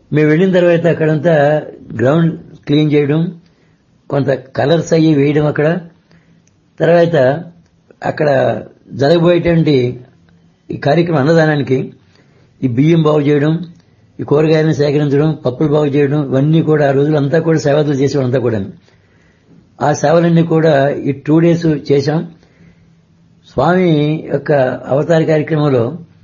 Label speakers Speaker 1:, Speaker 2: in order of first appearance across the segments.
Speaker 1: మేము వెళ్ళిన తర్వాత అక్కడంతా గ్రౌండ్ క్లీన్ చేయడం కొంత కలర్స్ అయ్యి వేయడం అక్కడ తర్వాత అక్కడ జరగబోయేటువంటి ఈ కార్యక్రమం అన్నదానానికి ఈ బియ్యం బాగు చేయడం ఈ కూరగాయలను సేకరించడం పప్పులు బాగు చేయడం ఇవన్నీ కూడా ఆ రోజులంతా కూడా సేవలు చేసేవాళ్ళంతా అంతా కూడా ఆ సేవలన్నీ కూడా ఈ టూ డేస్ చేశాం స్వామి యొక్క అవతార కార్యక్రమంలో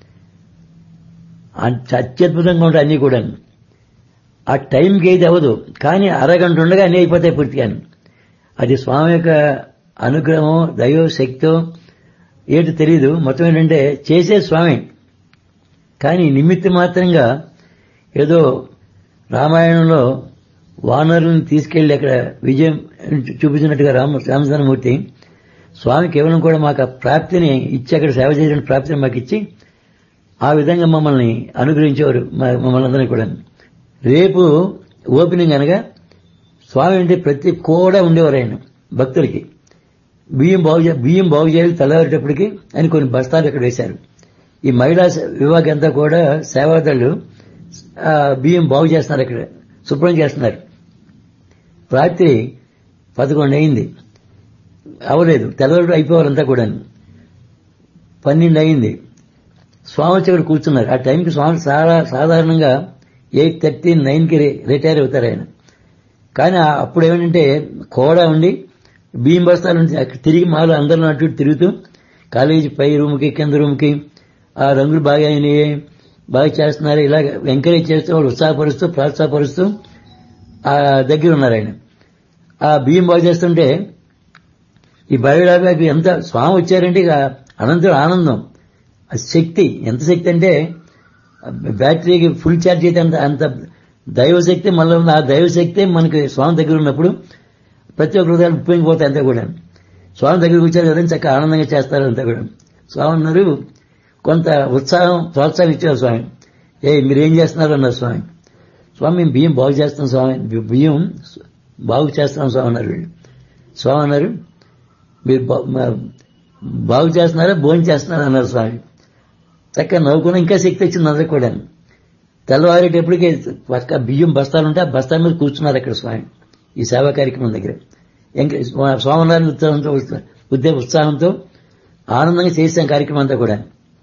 Speaker 1: అత్యద్భుతంగా ఉంటాయి అన్నీ కూడా ఆ టైంకి ఏది అవ్వదు కానీ అరగంట ఉండగా అన్నీ అయిపోతాయి పూర్తిగా అది స్వామి యొక్క అనుగ్రహం దైవ శక్తో ఏంటి తెలియదు మొత్తం ఏంటంటే చేసే స్వామి కానీ నిమిత్త మాత్రంగా ఏదో రామాయణంలో వానరులను తీసుకెళ్లి అక్కడ విజయం చూపించినట్టుగా రామ రామచంద్రమూర్తి స్వామి కేవలం కూడా మాకు ఆ ప్రాప్తిని ఇచ్చి అక్కడ సేవ చేసిన ప్రాప్తిని మాకు ఇచ్చి ఆ విధంగా మమ్మల్ని అనుగ్రహించేవారు మమ్మల్ని అందరినీ కూడా రేపు ఓపెనింగ్ అనగా స్వామి అంటే ప్రతి కూడా ఉండేవారు ఆయన భక్తులకి బియ్యం బాగు బియ్యం బాగు చేయాలి తెల్లవారేటప్పటికి అని కొన్ని బస్తాలు ఇక్కడ వేశారు ఈ మహిళా విభాగం అంతా కూడా సేవాదళ్ళు బియ్యం బాగు చేస్తున్నారు ఇక్కడ శుభ్రం చేస్తున్నారు రాత్రి పదకొండు అయింది అవలేదు తెల్లవారు అయిపోవాలంతా కూడా పన్నెండు అయింది స్వామి ఇక్కడ కూర్చున్నారు ఆ టైంకి స్వామి చాలా సాధారణంగా ఎయిట్ థర్టీ నైన్కి రిటైర్ అవుతారు ఆయన కానీ అప్పుడు ఏమంటే కోడ ఉండి బియ్యం బస్తాలు ఉంటే అక్కడ తిరిగి మాలో అందరిలో అటు తిరుగుతూ కాలేజీ పై రూమ్కి కింద రూమ్కి ఆ రంగులు బాగా అయినాయి బాగా చేస్తున్నారు ఇలా ఎంకరేజ్ చేస్తూ వాళ్ళు ఉత్సాహపరుస్తూ ప్రోత్సాహపరుస్తూ ఆ దగ్గర ఉన్నారు ఆయన ఆ బియ్యం బాగు చేస్తుంటే ఈ బయోడాబాకి ఎంత స్వామి వచ్చారంటే ఇక అనంతుడు ఆనందం ఆ శక్తి ఎంత శక్తి అంటే బ్యాటరీకి ఫుల్ ఛార్జ్ అయితే అంత అంత దైవశక్తి మళ్ళీ ఉంది ఆ దైవశక్తి మనకి స్వామి దగ్గర ఉన్నప్పుడు ప్రతి ఒక్క హృదయాలు ఉప్పొంగిపోతాయి అంతా కూడా స్వామి దగ్గరికి వచ్చారు కదా చక్కగా ఆనందంగా చేస్తారు అంతా కూడా స్వామి అన్నారు కొంత ఉత్సాహం ప్రోత్సాహం ఇచ్చారు స్వామి ఏ మీరేం చేస్తున్నారు అన్నారు స్వామి స్వామి మేము బియ్యం బాగు చేస్తాం స్వామి బియ్యం బాగు చేస్తాం స్వామి అన్నారు వీళ్ళు స్వామి అన్నారు మీరు బాగు చేస్తున్నారా భోజనం చేస్తున్నారా అన్నారు స్వామి చక్కగా నవ్వుకుని ఇంకా శక్తి వచ్చింది అందరికి కూడా తెల్లవారేటప్పటికే పక్క బియ్యం బస్తాలు ఉంటే ఆ బస్తాల మీద కూర్చున్నారు అక్కడ స్వామి ఈ సేవా కార్యక్రమం దగ్గర ఇంకా స్వామివారి ఉత్సాహంతో ఉద్దే ఉత్సాహంతో ఆనందంగా చేసాం కార్యక్రమం అంతా కూడా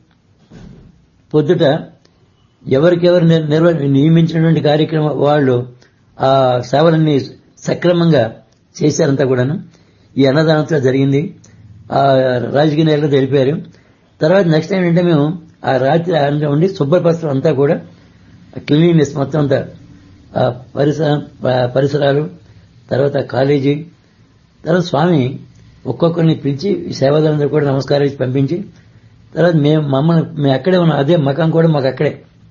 Speaker 1: పొద్దుట ఎవరికెవరు నిర్వ నియమించినటువంటి కార్యక్రమం వాళ్ళు ఆ సేవలన్నీ సక్రమంగా చేశారంతా కూడాను ఈ అన్నదానంతో జరిగింది ఆ రాజకీయ నేతలు తెలిపారు తర్వాత నెక్స్ట్ ఏంటంటే మేము ఆ రాత్రి అంతా ఉండి శుభ్రపరచడం అంతా కూడా క్లీనినెస్ మొత్తం అంతా పరిసర పరిసరాలు తర్వాత కాలేజీ తర్వాత స్వామి ఒక్కొక్కరిని పిలిచి సేవాదారులందరూ కూడా నమస్కారం ఇచ్చి పంపించి తర్వాత మేము మమ్మల్ని మేము అక్కడే ఉన్నాం అదే మకం కూడా మాకు అక్కడే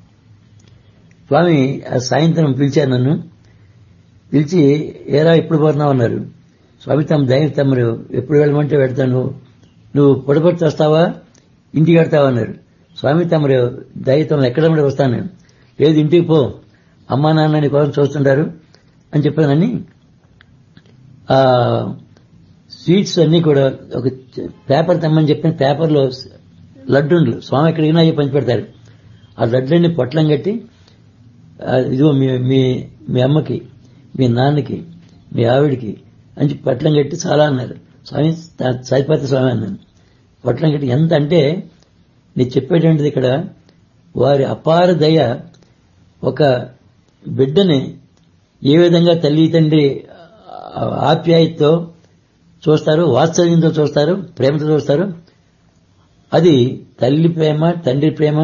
Speaker 1: స్వామి సాయంత్రం పిలిచారు నన్ను పిలిచి ఏరా ఎప్పుడు పోతున్నావు అన్నారు స్వామి తమ దయ తమరు ఎప్పుడు వెళ్ళమంటే వెళ్తాను నువ్వు పొడపట్టి వస్తావా ఇంటికి వెళ్తావా అన్నారు స్వామి తమరు దయ తమరు ఎక్కడ వస్తాను నేను లేదు ఇంటికి పో అమ్మా నాన్న నీ కోసం చూస్తుంటారు అని చెప్పానని ఆ స్వీట్స్ అన్ని కూడా ఒక పేపర్ తెమ్మని చెప్పిన పేపర్లో లడ్డుండ్లు స్వామి ఎక్కడికి అయ్యి పంచి పెడతారు ఆ లడ్లన్నీ పొట్లం కట్టి ఇదిగో మీ మీ మీ అమ్మకి మీ నాన్నకి మీ ఆవిడికి అని పట్లం కట్టి చాలా అన్నారు స్వామి సరిపతి స్వామి అన్నాను పట్లం కట్టి ఎంత అంటే నేను చెప్పేటువంటిది ఇక్కడ వారి అపార దయ ఒక బిడ్డని ఏ విధంగా తల్లి తండ్రి ఆప్యాయతతో చూస్తారు వాత్సల్యంతో చూస్తారు ప్రేమతో చూస్తారు అది తల్లి ప్రేమ తండ్రి ప్రేమ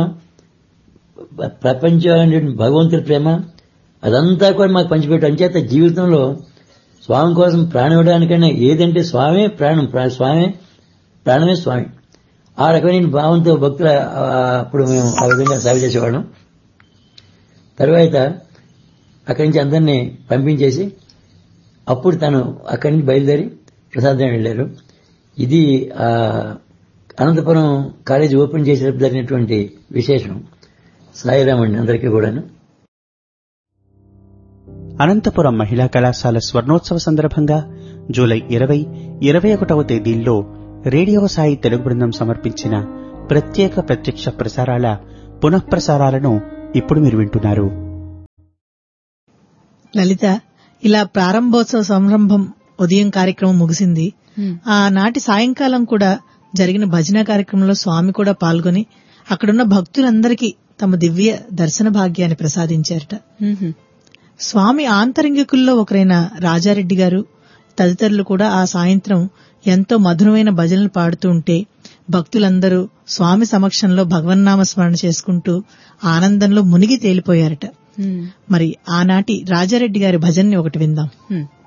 Speaker 1: ప్రపంచం భగవంతుడి ప్రేమ అదంతా కూడా మాకు పంచిపెట్టు అంచేత జీవితంలో స్వామి కోసం ప్రాణం ఇవ్వడానికైనా ఏదంటే స్వామి ప్రాణం స్వామి ప్రాణమే స్వామి ఆ రకమైన భావంతో భక్తుల అప్పుడు మేము ఆ విధంగా సేవ చేసేవాళ్ళం తర్వాత అక్కడి నుంచి అందరినీ పంపించేసి అప్పుడు తను అక్కడి నుంచి బయలుదేరి ప్రసాదం వెళ్ళారు ఇది అనంతపురం కాలేజీ ఓపెన్ చేసేటప్పుడు జరిగినటువంటి విశేషం సాయిరామ్ అండి అందరికీ కూడాను
Speaker 2: అనంతపురం మహిళా కళాశాల స్వర్ణోత్సవ సందర్భంగా జూలై ఇరవై ఇరవై ఒకటవ తేదీల్లో రేడియో సాయి తెలుగు బృందం సమర్పించిన ప్రత్యేక ప్రత్యక్ష ప్రసారాల పునఃప్రసారాలను ఇప్పుడు మీరు వింటున్నారు
Speaker 3: లలిత ఇలా ప్రారంభోత్సవ సంరంభం ఉదయం కార్యక్రమం ముగిసింది ఆనాటి సాయంకాలం కూడా జరిగిన భజన కార్యక్రమంలో స్వామి కూడా పాల్గొని అక్కడున్న భక్తులందరికీ తమ దివ్య దర్శన భాగ్యాన్ని ప్రసాదించారట స్వామి ఆంతరంగికుల్లో ఒకరైన రాజారెడ్డి గారు తదితరులు కూడా ఆ సాయంత్రం ఎంతో మధురమైన భజనలు పాడుతూ ఉంటే భక్తులందరూ స్వామి సమక్షంలో భగవన్నామ స్మరణ చేసుకుంటూ ఆనందంలో మునిగి తేలిపోయారట మరి ఆనాటి రాజారెడ్డి గారి భజన్ని ఒకటి విందాం
Speaker 4: హ్మ్.